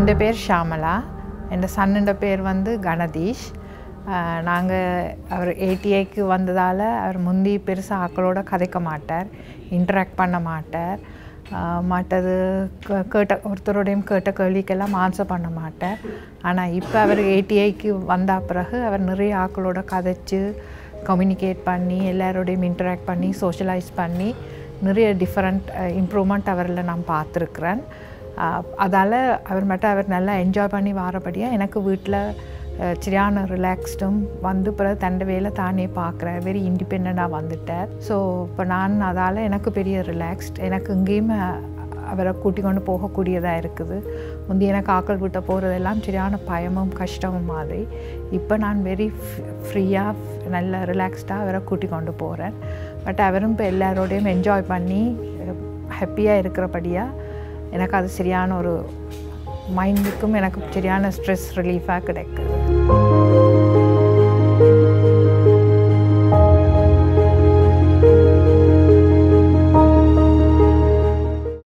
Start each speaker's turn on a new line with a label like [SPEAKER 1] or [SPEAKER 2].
[SPEAKER 1] என் பேர் ஷாமலா என் சன்னுட பேர் வந்து கணதீஷ் நாங்கள் அவர் ஏடிஐக்கு வந்ததால் அவர் முந்தி பெருசாக ஆக்களோட கதைக்க மாட்டார் இன்ட்ராக்ட் பண்ண மாட்டார் ஆஹ் மற்றது கே- கேட்ட ஒருத்தரோடையும் கேட்ட கேள்விக்கெல்லாம் ஆன்சர் பண்ண மாட்டார் ஆனால் இப்போ அவர் ஏடிஐக்கு வந்த பிறகு அவர் நிறைய ஆக்களோட கதைச்சு கம்யூனிகேட் பண்ணி எல்லாரோடையும் இன்டராக்ட் பண்ணி சோஷியலைஸ் பண்ணி நிறைய டிஃப்ரெண்ட் இம்ப்ரூவ்மெண்ட் அவரில் நான் பார்த்துருக்குறேன் அதால் அவர் மட்டும் அவர் நல்லா என்ஜாய் பண்ணி வாரபடியாக எனக்கு வீட்டில் சரியான ரிலாக்ஸ்டும் வந்து பிறகு தண்டை வேலை தானே பார்க்குறார் வெரி இண்டிபெண்ட்டாக வந்துட்டார் ஸோ இப்போ நான் அதால் எனக்கு பெரிய ரிலாக்ஸ்ட் எனக்கு இங்கேயுமே அவரை கூட்டி கொண்டு போகக்கூடியதாக இருக்குது முந்தி எனக்கு ஆக்கள் விட்ட போகிறதெல்லாம் சரியான பயமும் கஷ்டமும் மாதிரி இப்போ நான் வெரி ஃப்ரீயாக நல்ல ரிலாக்ஸ்டாக அவரை கூட்டி கொண்டு போகிறேன் பட் அவரும் இப்போ எல்லாரோடையும் என்ஜாய் பண்ணி ஹாப்பியாக இருக்கிறபடியாக எனக்கு அது சரியான ஒரு மைண்டுக்கும் எனக்கு சரியான ஸ்ட்ரெஸ் ரிலீஃபாக கிடைக்குது